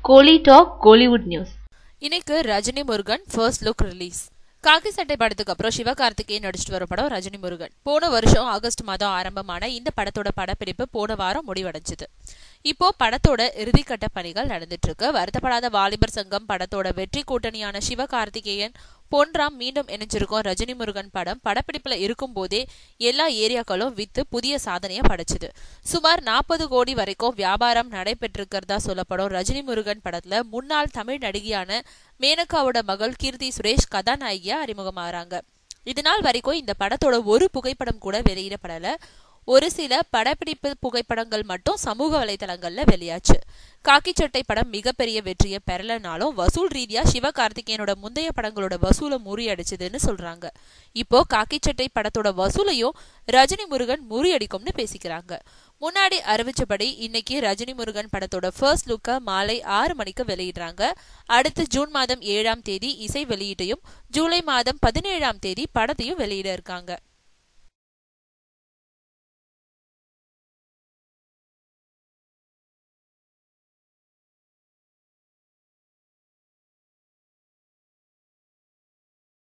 கோலி talk Kollywood news இன்னைக்கு Rajini Murugan first look release Kaakki Sattai படத்துக்கு அப்புறம் சிவகார்த்திகேயன் நடிச்சிட்டு வர படம் ரஜினி முருகன் போன வருஷம் ஆகஸ்ட் மாதம் ஆரம்பமான இந்த படத்தோட படப்பிடிப்பு போன வாரம் முடிவடைஞ்சது இப்போ படத்தோட இறுதிக்கட்ட பணிகள் நடந்துட்டு இருக்கு வருத்தப்படாத வாலிபர் சங்கம் படத்தோட வெற்றி கூட்டணியான சிவகார்த்திகேயன் பொன்ராம் மீண்டும் இணைஞ்சிருக்கும் ரஜினி முருகன் படம் படப்பிடிப்புல இருக்கும் போதே எல்லா ஏரியாக்களும் வித்து புதிய சாதனையை படைச்சது சுமார் நாற்பது கோடி வரைக்கும் வியாபாரம் நடைபெற்றிருக்கிறதா சொல்லப்படும் ரஜினி முருகன் படத்துல முன்னாள் தமிழ் நடிகையான மேனகாவோட மகள் கீர்த்தி சுரேஷ் கதாநாயகியா அறிமுகமாகறாங்க இதனால் வரைக்கும் இந்த படத்தோட ஒரு புகைப்படம் கூட வெளியிடப்படல ஒரு சில படப்பிடிப்பு புகைப்படங்கள் மட்டும் சமூக வலைதளங்கள்ல வெளியாச்சு காக்கி சட்டை படம் மிகப்பெரிய வெற்றியை பெறலனாலும் வசூல் ரீதியா சிவகார்த்திகேயனோட முந்தைய படங்களோட வசூலை முறியடிச்சதுன்னு சொல்றாங்க இப்போ காக்கி சட்டை படத்தோட வசூலையும் ரஜினி முருகன் முறியடிக்கும்னு பேசிக்கிறாங்க முன்னாடி அறிவிச்சபடி இன்னைக்கு ரஜினி முருகன் படத்தோட ஃபர்ஸ்ட் லுக்க மாலை ஆறு மணிக்கு வெளியிடுறாங்க அடுத்து ஜூன் மாதம் ஏழாம் தேதி இசை வெளியீட்டையும் ஜூலை மாதம் பதினேழாம் தேதி படத்தையும் வெளியிட இருக்காங்க